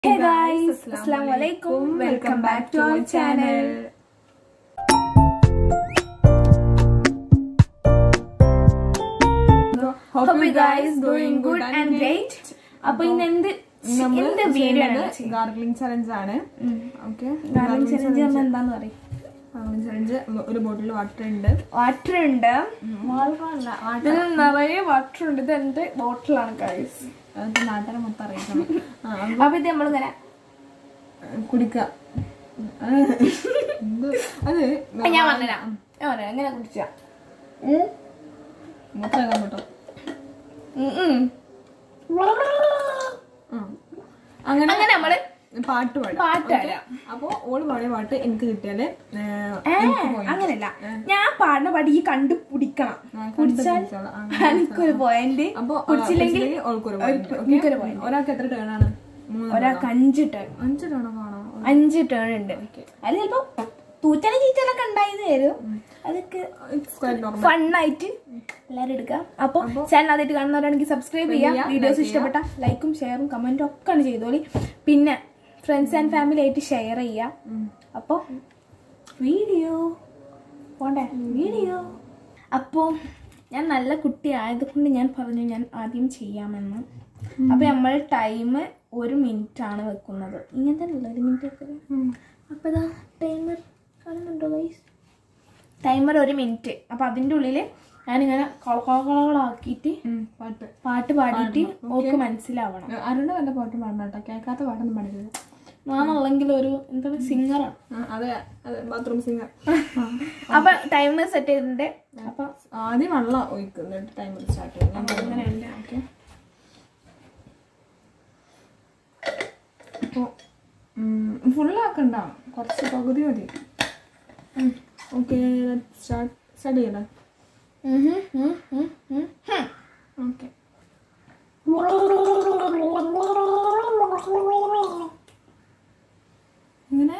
Hey guys, Assalamu alaikum. Welcome back to our channel. Hope you guys doing good and great. അപ്പൊ ഇന്ന് എന്ത് എന്ത് video ആണ് gargling challenge ആണ് okay gargling challenge പറഞ്ഞാൽ എന്താന്ന് പറയും ഗാർഗിളിംഗ് ചലഞ്ച് ഒരു ബോട്ടിൽ വാട്ടർ ഉണ്ട് വാട്ടർ ഉണ്ട് ഇതിൽ നിറയെ വാട്ടർ ഉണ്ട് ഇത് എന്റെ ബോട്ടിലാണ് ഗൈസ് അത് നാട്ടുകാരെ മൊത്തം അറിയിക്കണം ആ, അപ്പൊ ഇത് നമ്മളിങ്ങനെ കുടിക്കുക എന്ത്? അത് ആ, ഞാൻ പറഞ്ഞുതരാം ഞാൻ പറയാം എങ്ങനെ കുടിച്ചാ മൊത്തം ആക്കാൻ പറ്റും അങ്ങനെ അങ്ങനെ നമ്മള് പാട്ട് പാടാം പാട്ട് Okay? പാടാം. അപ്പൊ ഓള് പാടിയ പാട്ട് എനിക്ക് കിട്ടിയാല് ഏ, ഏ, എനിക്ക് point. അങ്ങനല്ല ഞാൻ പാടുന്ന പാടി ഈ കണ്ടുപിടിക്കണം ആ, കുടിച്ചാൽ കണ്ടുപിടിച്ചോളാം. ആ, എനിക്കൊരു പോയിന്റ് അപ്പൊ ആ, കുടിച്ചില്ലെങ്കിൽ കുടിച്ചില്ലെങ്കിൽ ഓൾക്കൊരു point. Okay? എനിക്കൊരു point. ഒരാൾക്ക് എത്ര ടേൺ ആണ് മൂന്ന് ഒരാൾക്ക് അഞ്ച് ടേൺ അഞ്ച് ടേൺ കാണോ അഞ്ച് ടേൺ ഉണ്ട് അത് ചിലപ്പോ തൂറ്റല ചീറ്റലൊക്കെ ഉണ്ടായത് തരും അതൊക്കെ ഇറ്റ്സ് ക്വൈറ്റ് നോർമൽ ഫണ്ണായിട്ട് എല്ലാരും എടുക്കാം അപ്പൊ ചാനൽ ആദ്യമായിട്ട് കാണുന്നവരാണെങ്കിൽ സബ്സ്ക്രൈബ് ചെയ്യാം വീഡിയോസ് ഇഷ്ടപ്പെട്ട ലൈക്കും ഷെയറും കമന്റും ഒക്കെ ആണ് ചെയ്തോളി പിന്നെ ഫ്രണ്ട്സ് ആൻഡ് ഫാമിലി ആയിട്ട് ഷെയർ ചെയ്യാം അപ്പൊ വീഡിയോ പോണ്ടേ വീഡിയോ അപ്പോ ഞാൻ നല്ല കുട്ടി ആയതുകൊണ്ട് ഞാൻ പറഞ്ഞു ഞാൻ ആദ്യം ചെയ്യാമെന്ന് അപ്പൊ നമ്മൾ ടൈം ഒരു മിനിറ്റ് ആണ് വെക്കുന്നത് ഇങ്ങനത്തെ അല്ല ഒരു മിനിറ്റ് വെക്കുന്നത് അപ്പൊ ഇതാ ടൈമർ കാണുന്നുണ്ടോ ഗൈസ് ടൈമർ ഒരു മിനിറ്റ് അപ്പൊ അതിന്റെ ഉള്ളില് ഞാനിങ്ങനെ കളകളാക്കിയിട്ട് പാട്ട് പാട്ട് പാടിയിട്ട് ഓക്ക് മനസ്സിലാവണം അരുണ് വല്ല പാട്ടും പാടണം കേട്ടോ കേൾക്കാത്ത പാട്ടൊന്നും പാടരുത് ഞാനുള്ളെങ്കിൽ ഒരു എന്താണ് സിംഗറാണ് ആ, അതെ അതെ ബാത്റൂം സിംഗർ അപ്പൊ ടൈമർ സെറ്റ് ചെയ്തിട്ടുണ്ട് അപ്പൊ ആദ്യം വെള്ളം ഒഴിക്കുന്നുണ്ട് ടൈമർ സ്റ്റാർട്ട് ചെയ്യും ഞാൻ അങ്ങനെയല്ല ഓക്കെ അപ്പോൾ ഫുള്ളാക്കണ്ട കുറച്ച് പകുതി മതി ഓക്കെ സ്റ്റാർട്ട് സ്റ്റാർട്ട് ചെയ്യണം ഓക്കെ ഇങ്ങനെ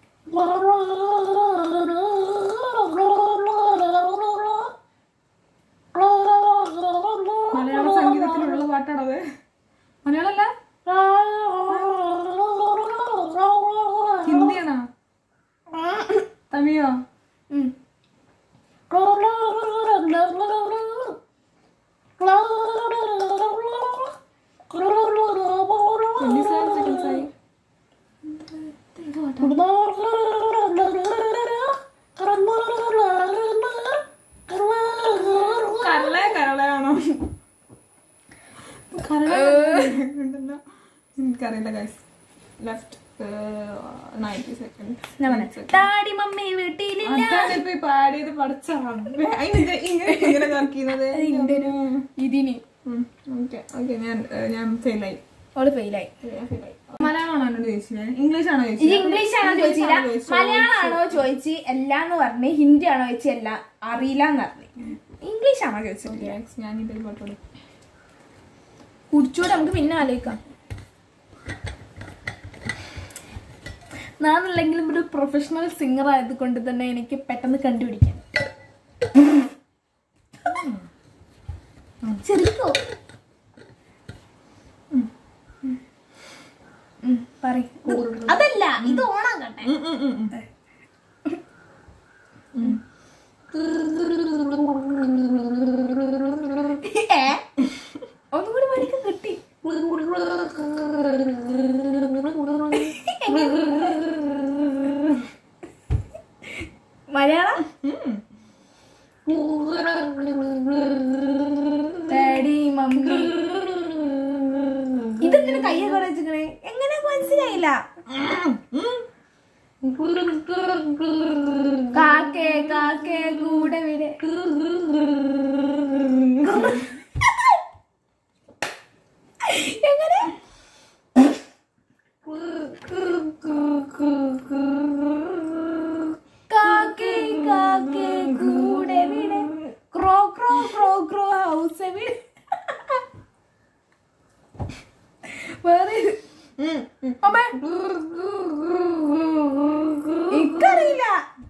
മലയാള സംഗീതത്തിലുള്ള പാട്ടാണത് മലയാളമല്ല ഹിന്ദിയാണോ തമിഴോ ഉം. ട്വന്റി സെവൻ സെക്കൻഡ്സ് ആയി കരള കരളയാണോ കരള ഉണ്ടല്ലോ. എനിക്കറിയില്ല ഗൈസ് ലെഫ്റ്റ് നയൻറ്റി സെക്കൻഡ് ഞാൻ പറഞ്ഞു ഡാഡി മമ്മി വീട്ടിലില്ല അതാണ് ഇപ്പൊ ഈ പാടിയത് പഠിച്ച റബ്ബേ. അതിനെന്താ ഇങ്ങനെ ഇങ്ങനെ കറക്കുന്നത് ഇതിന് ഓക്കെ ഓക്കെ ഞാൻ ഏഹ്, ഞാൻ ഫെയിലായി അവള് ഫെയിലായി ഫെയിലായി മലയാളമാണോ എന്നോട് ചോദിച്ചത് ഇംഗ്ലീഷ് ആണോ ഇത് ചോദിച്ചത് ഇംഗ്ലീഷ് ആണോ ചോദിച്ചില്ല മലയാളമാണോ ചോദിച്ച് എല്ലാന്ന് പറഞ്ഞ് ഹിന്ദി ആണോ ചോദിച്ച് എല്ലാ അറിയില്ല എന്ന് പറഞ്ഞു ഇംഗ്ലീഷ് ആണോ ചോദിച്ചത് Yes, ഞാൻ ഇതൊരു പാട്ടോട് കുടിച്ചൂടെ നമുക്ക് പിന്നെ ആലോചിക്കാം ഞാനല്ലെങ്കിലും ഒരു പ്രൊഫഷണൽ സിംഗർ ആയത് കൊണ്ട് തന്നെ എനിക്ക് പെട്ടെന്ന് കണ്ടുപിടിക്കാം ശരിക്കോ പറയും അതല്ല ഇത് ഓണാക്കട്ടെ ഏ ഒന്നും കൂടി പഠിക്കാൻ കിട്ടി മലയാളം ഡാഡി മമ്മി ഇതെന്തിനു കയ്യൊക്കെ വെച്ചിക്കണേ എങ്ങനെ മനസ്സിലായില്ല കാക്കേ കാക്കേ കൂടെ വിട് എങ്ങനെ കാക്കേ കാക്കേ കൂടെ വിട് ക്രോ ക്രോ ക്രോ ക്രോ ഹൗസ് വിട് വേറെ അമ്മേ എനിക്കറിയില്ല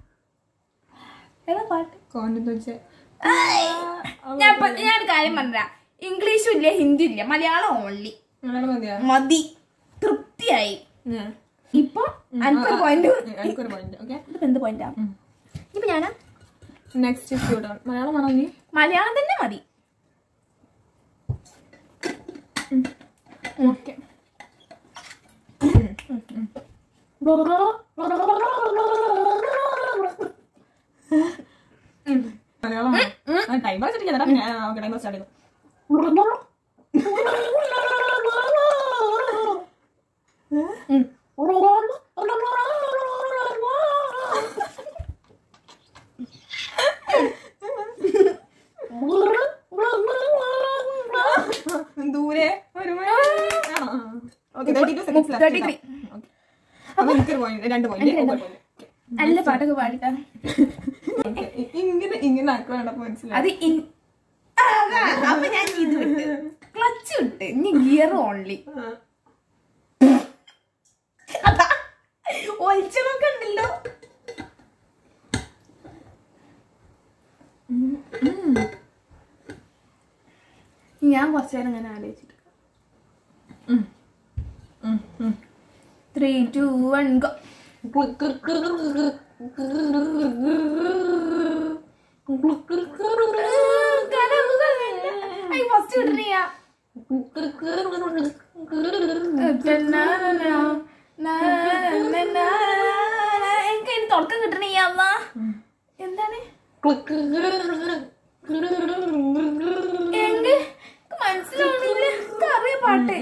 ഏതാ പാട്ട് കോണ്ടെന്ന് വെച്ചേ ഞാൻ ഇപ്പൊ- ഞാനൊരു കാര്യം പറഞ്ഞ ഇംഗ്ലീഷും ഇല്ല ഹിന്ദി ഇല്ല മലയാളം ഓൺലി മലയാളം മതിയാ മതി തൃപ്തി ഈസിയായി ഇപ്പൊ എനിക്കൊരു പോയിന്റ് എനിക്കൊരു പോയിന്റ് ഓക്കെ ഇതിപ്പോ എന്ത് പോയിന്റാ ഇപ്പൊ ഞാനാ നെക്സ്റ്റ് സ്യൂട്ടാണ് മലയാളം ആണോ നീ മലയാളം തന്നെ മതി ഓക്കെ മലയാളം ടൈം വെച്ചിട്ട് ഓക്കെ ടൈം സ്റ്റാർട്ട് ചെയ്തു ദൂരെ ഒരു Thirty three. അപ്പൊ എനിക്കൊരു പോയിന്റ് രണ്ട് പോയിന്റ് നല്ല പാട്ടൊക്കെ പാടിട്ടാ ഇങ്ങനെ ഇങ്ങനെ ആക്കണപ്പോ മനസ്സിലായി അത് ഇൻ- ആ, അതാ. അപ്പൊ ഞാൻ ഇത് വിട്ട് ക്ലച്ച് വിട്ട് ഇനി ഗിയർ ഓൺലി അതാ ഒളിച്ചതൊക്കെ ഉണ്ടല്ലോ ഞാൻ കുറച്ചു നേരം ഇങ്ങനെ ആലോചിച്ചിട്ട് three two one go first കിട്ടണിയാ എനിക്ക് അതിന് തുടക്കം കിട്ടണിയാ അമ്മ എന്താണ് എങ്ക് മനസ്സിലാവണില്ല അറിയ പാട്ട്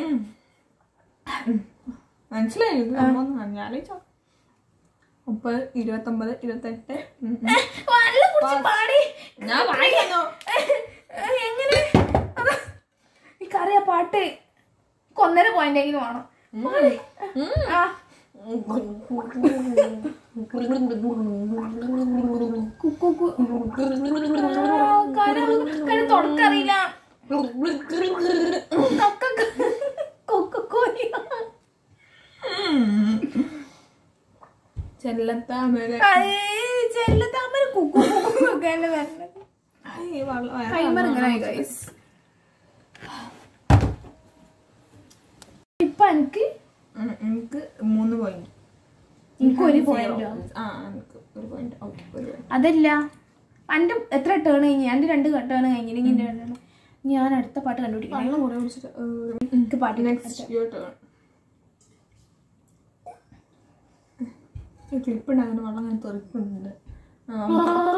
മനസ്സിലായി ഇത് സംഭവം ഞാൻ ആലോചിച്ചോ മുപ്പത് ഇരുപത്തൊമ്പത് ഇരുപത്തെട്ട് ഉം, ഉം. നല്ല കുറിച്ച് പാടി ഞാൻ പാടിയെന്നോ? എങ്ങനെ അതാ. എനിക്കറിയാ പാട്ട് എനിക്ക് ഒന്നര പോയിന്റ് എങ്കിലും വേണം പാടി. ആ കുക്കു കു- ആ, കാര്യം കാര്യം തുടക്കറിയില്ല കൊക്ക കൊക്കോലി ചെല്ലത്താമര ചെല്ലത്താമര കുക്കു കുക്കു ഒക്കെ അല്ലേ വരണത് ഐ, വള്ള- ടൈമർ ഇങ്ങനെ ഗൈസ് ഇപ്പൊ എനിക്ക് ഉം, എനിക്ക് മൂന്ന് പോയിന്റ് എനിക്ക് ഒരു പോയിന്റോ ആ എനിക്ക് ഒരു പോയിന്റ് ഓക്കെ ഒരു പോയിന്റ് അതല്ല എന്റെ എത്ര ടേൺ കഴിഞ്ഞു എന്റെ രണ്ട് ടേൺ കഴിഞ്ഞില്ലെങ്കിൽ എന്റെ രണ്ടെണ്ണം ഞാൻ അടുത്ത പാട്ട് കണ്ടുപിടിക്കണം വെള്ളം കുറെ കുടിച്ചിട്ട് എനിക്ക് പാട്ട് നെക്സ്റ്റ് യുവർ ടേൺ ക്ലിപ്പ് ഉണ്ടാകുന്ന വെള്ളം ഞാൻ തെറിക്കുന്നുണ്ട് ആ,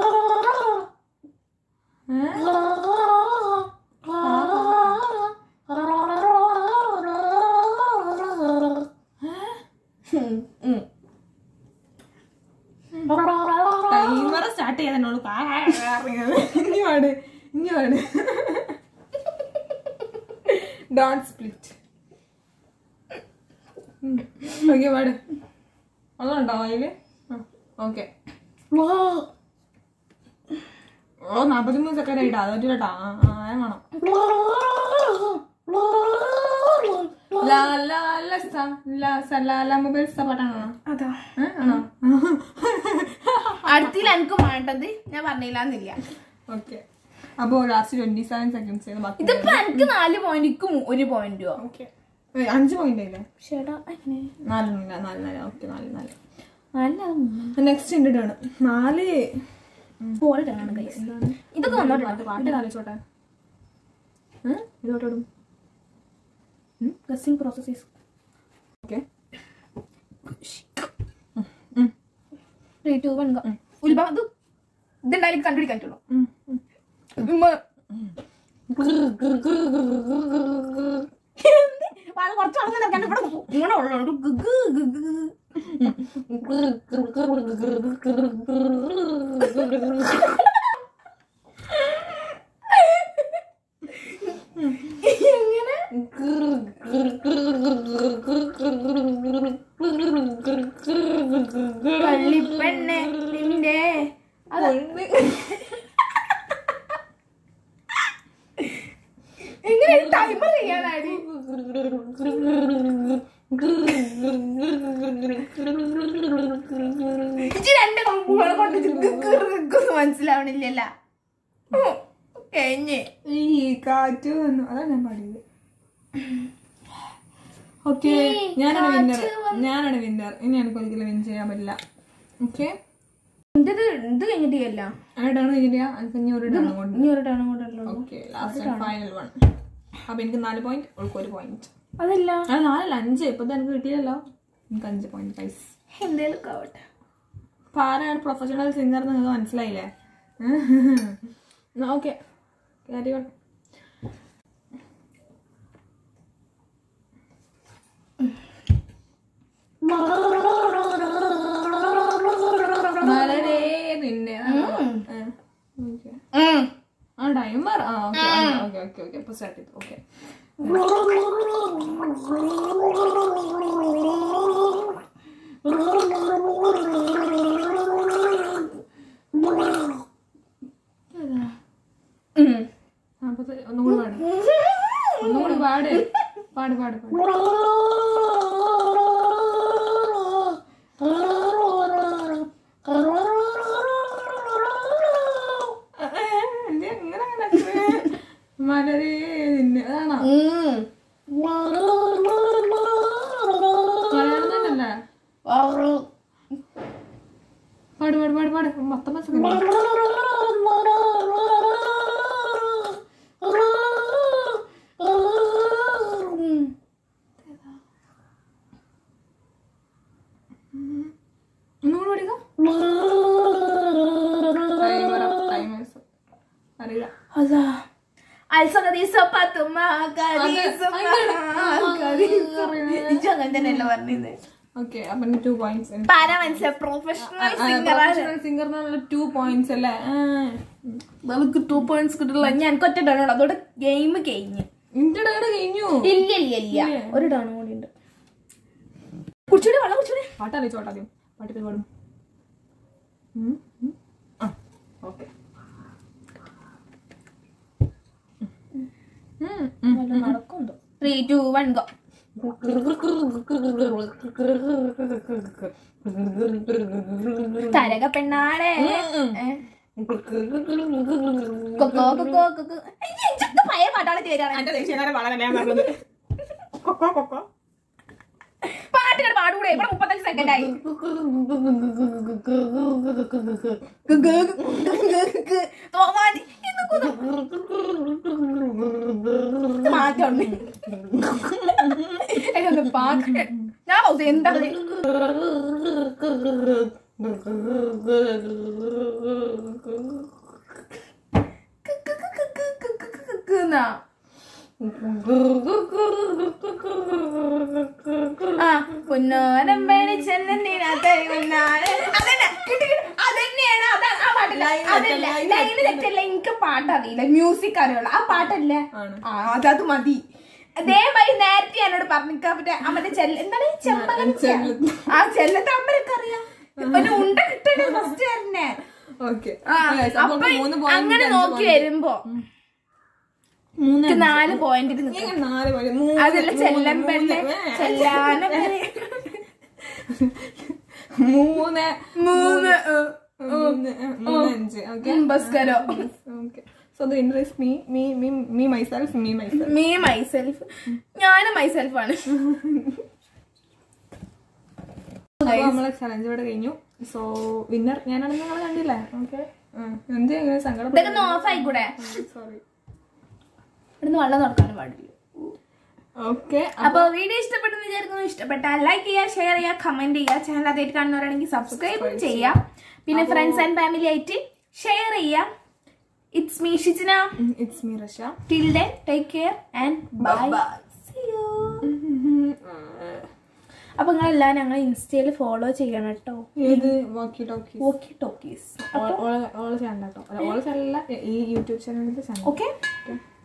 ഏ? ടൈമർ സ്റ്റാർട്ട് ചെയ്തോളൂ ഇനി പാട് ഇനി പാട് ഡോട്ട് സ്പ്ലിറ്റ് ഓക്കെ പാട് വെള്ളം ഉണ്ടോ അതില് ഓക്കെ ഓ നാപ്പത്തിമൂന്ന് സെക്കൻഡ് ആയിട്ടാ അതൊരു കേട്ടാ ആ ആ, ഞാൻ വേണം ലാ ലാ ല സ ലാ സ ലാ ലാ മൊബൈൽ സ പാട്ടാണോ അതാ ഏ, ആണോ അടുത്തിൽ എനിക്ക് വേണ്ടത് ഞാൻ പറഞ്ഞില്ലാന്നില്ല ഓക്കെ അപ്പോൾ ലാസ്റ്റ് ട്വന്റി സെവൻ സെക്കൻഡ്സ് ബാക്കി ഇതിപ്പോ എനിക്ക് നാല് പോയിന്റിക്കും ഒരു പോയിന്റോ ഓക്കെ അഞ്ച് പോയിന്റ് ആയില്ലേ ചേട്ടാ അങ്ങനെ നാലെണ്ണം നാല് നാല് ഓക്കെ നാല് നാല് നല്ല നെക്സ്റ്റ് എൻ്റെ ടേൺ നാല് പോലെ ടേണാണ് ഗൈസ് ഇതൊക്കെ വന്നോട്ടെ പാട്ട് പാട്ട് ആലോചിച്ചോട്ടെ ഇതോട്ടോടും guessing process okay three two one ഉത്ഭവം ഇത് ഇതുണ്ടായാലും കണ്ടുപിടിക്കാൻ പറ്റുള്ളൂ വളരെ കുറച്ച് വളർന്നു നിൽക്കാൻ ഇവിടെ ഇങ്ങനെ ഉള്ളു ഗുഗു ഗുഗു എങ്ങനെ കള്ളിപ്പെണ്ണെ നിന്റെ അത് എങ്ങനെ ടൈമർ ചെയ്യാനായി ഇജ്ജ് രണ്ട് കമ്പുകളെ കൊണ്ട് ഗുഗു മനസ്സിലാവണില്ലല്ല കഴിഞ്ഞ് ഈ കാറ്റ് വന്നു അതാ ഞാൻ പാടിയത് ഓക്കെ ഞാനാണ് വിന്നർ ഞാനാണ് വിന്നർ ഇനി എനിക്ക് ഒരിക്കലും വിൻ ചെയ്യാൻ പറ്റില്ല ഓക്കെ ഇത് ഇത് കഴിഞ്ഞിട്ടില്ല ആയിട്ടാണ് കഴിഞ്ഞില്ല എനിക്ക് ഇനി ഒരു ഡൗൺ കൊണ്ട് ഇനി ഒരു ടേൺ കൊണ്ടല്ലോ ഓക്കെ ലാസ്റ്റ് ഫൈനൽ വൺ അപ്പൊ എനിക്ക് നാല് പോയിന്റ് ഉൾക്ക് ഒരു പോയിന്റ് അതല്ല അത് നാലല്ല അഞ്ച് ഇപ്പൊ എനിക്ക് കിട്ടിയല്ലോ എനിക്ക് അഞ്ച് പോയിന്റ് പൈസ എന്തേലും ആവട്ടെ അപ്പൊ ആരാണ് പ്രൊഫഷണൽ സിംഗർ നിങ്ങൾക്ക് മനസ്സിലായില്ലേ ഓക്കെ ക്യാരി ഓൺ വളരെ നിന്നെ ഓക്കെ ഉം. ആ ടൈമർ ആ ഓക്കെ ഓക്കെ ഓക്കെ ഓക്കെ അപ്പൊ സ്റ്റാർട്ട് ചെയ്തു ഓക്കെ ഉം. അപ്പൊ ഒന്നും കൂടി പാട് ഒന്നും കൂടി പാട് പാട് പാട് പാട് എന്തേ ഇങ്ങനെ നടക്കുന്നെ? മലരേ നിന്നെ അതാണോ ഉം. മലയാളം തന്നെയല്ലേ പാട് പാട് പാട് പാട് പത്തൊമ്പത് സെക്കൻഡ് ഉം. ഒന്നും കൂടി പഠിക്കാം അറിയില്ല അതാ അൽസകദീസോ പത്തുമ്മ കദീസുമ്മ കദീസുമ്മ. ഇജ്ജ് അങ്ങനെ തന്നെയല്ലേ പറഞ്ഞത് ഓക്കെ അപ്പൊ ടു പോയിന്റ്സ് പാര മനസ്സിലായി പ്രൊഫഷണൽ സിംഗറാണ് സിംഗറിനുള്ള ടു പോയിന്റ്സ് അല്ലേ ആ. നമുക്ക് ടു പോയിന്റ്സ് കിട്ടില്ല ഞാൻ എനിക്ക് ഒറ്റ ടേൺ അതോടെ ഗെയിം കഴിഞ്ഞ് ഇന്റെ ഡേഡ് കഴിഞ്ഞു ഇല്ല ഇല്ല ഇല്ല ഒരു ടേൺ കൂടി ഉണ്ട് കുടിച്ചൂടെ വെള്ളം കുടിച്ചൂടെ പാട്ടല്ലേ ചോട്ടാദ്യം പാട്ടിൽ പാടും ഉം, ഉം. ആ ഓക്കെ നടക്കുന്നുണ്ടോ ത്രീ ടു വൺ ഗോ തരക പെണ്ണാളെ കൊക്കോ കൊക്കോ കൊക്കോ അയ്യ, ഇതൊക്കെ പഴയ പാട്ടാളെ ചേരാണ് എന്റെ ദേശീയനാരെ പാടാനല്ലേ ഞാൻ പറഞ്ഞത് കൊക്കോ കൊക്കോ പാട്ടുകൾ പാടൂടെ ഇവിടെ മുപ്പത്തഞ്ച് സെക്കൻഡ് ആയി തോമാനി മാറ്റം പാട്ട് ഞാൻ പൗസ എന്താ ആ പൊന്നോരം വെളിച്ചെണ്ണീനകത്തെ പൊന്നാരെ. അതന്നെ, കിട്ടി, കിട്ടി. അതന്നെയാണ് അതാണ് ആ പാട്ടല്ല അതല്ല ലൈന് തെറ്റല്ല എനിക്ക് പാട്ടറിയില്ല മ്യൂസിക് അറിയുള്ളൂ ആ പാട്ടല്ലേ ആണ്. ആ അതത് മതി അതേമാതിരി നേരത്തെ എന്നോട് പറഞ്ഞിക്കാ മറ്റേ ആ മറ്റേ ചെല്ല എന്താണ് ചെമ്പകം ആ ചെല്ലത്തെ അമ്മരൊക്കെ അറിയാം പിന്നെ ഉണ്ട കിട്ടണേ ഫസ്റ്റ് തന്നെ ഓക്കെ ആ, അപ്പൊ അങ്ങനെ നോക്കി വരുമ്പോ മൂന്ന് എനിക്ക് നാല് പോയിന്റിൽ നിൽക്കും ഇങ്ങനെ നാല് പേര് മൂന്ന് അതല്ല ചെല്ലം പെണ്ണെ ചെല്ലാന മൂന്ന് മൂന്ന് മൂന്ന് മൂന്ന് അഞ്ച് ഓക്കെ ബസ്കരോ okay so the winner is me me me me myself me myself me myself ഞാനും മൈസെൽഫ് ആണ് അപ്പൊ നമ്മളെ ചലഞ്ച് ഇവിടെ കഴിഞ്ഞു സോ വിന്നർ ഞാനാണെന്ന് നിങ്ങൾ കണ്ടില്ലേ ഓക്കെ എന്ത് എങ്ങനെ സങ്കടം ഇതൊക്കെ ഒന്ന് ഓഫ് ആയിക്കൂടെ സോറി ഇവിടുന്ന് വെള്ളം നടക്കാനും പാടില്ല ഓക്കെ അപ്പൊ വീഡിയോ ഇഷ്ടപ്പെട്ടെന്ന് വിചാരിക്കുന്നു ഇഷ്ടപ്പെട്ടാൽ ലൈക്ക് ചെയ്യുക ഷെയർ ചെയ്യുക കമന്റ് ചെയ്യുക ചാനൽ ആദ്യമായിട്ട് കാണുന്നവരാണെങ്കിൽ സബ്സ്ക്രൈബ് ചെയ്യുക പിന്നെ ഫ്രണ്ട്സ് ആൻഡ് ഫാമിലി ആയിട്ട് ഷെയർ ചെയ്യുക it's me Shijina it's me Rasha till then take care and bye see you അപ്പൊ നിങ്ങൾ എല്ലാവരും ഞങ്ങളെ ഇൻസ്റ്റയിൽ ഫോളോ ചെയ്യണം കേട്ടോ ഏത് വാക്കി ടോക്കി വോക്കി ടോക്കീസ് ഓളെ ചാനൽ കേട്ടോ ഓളെ ചാനലല്ല ഈ യൂട്യൂബ് ചാനലിന്റെ ചാനൽ ഓക്കെ ഓക്കെ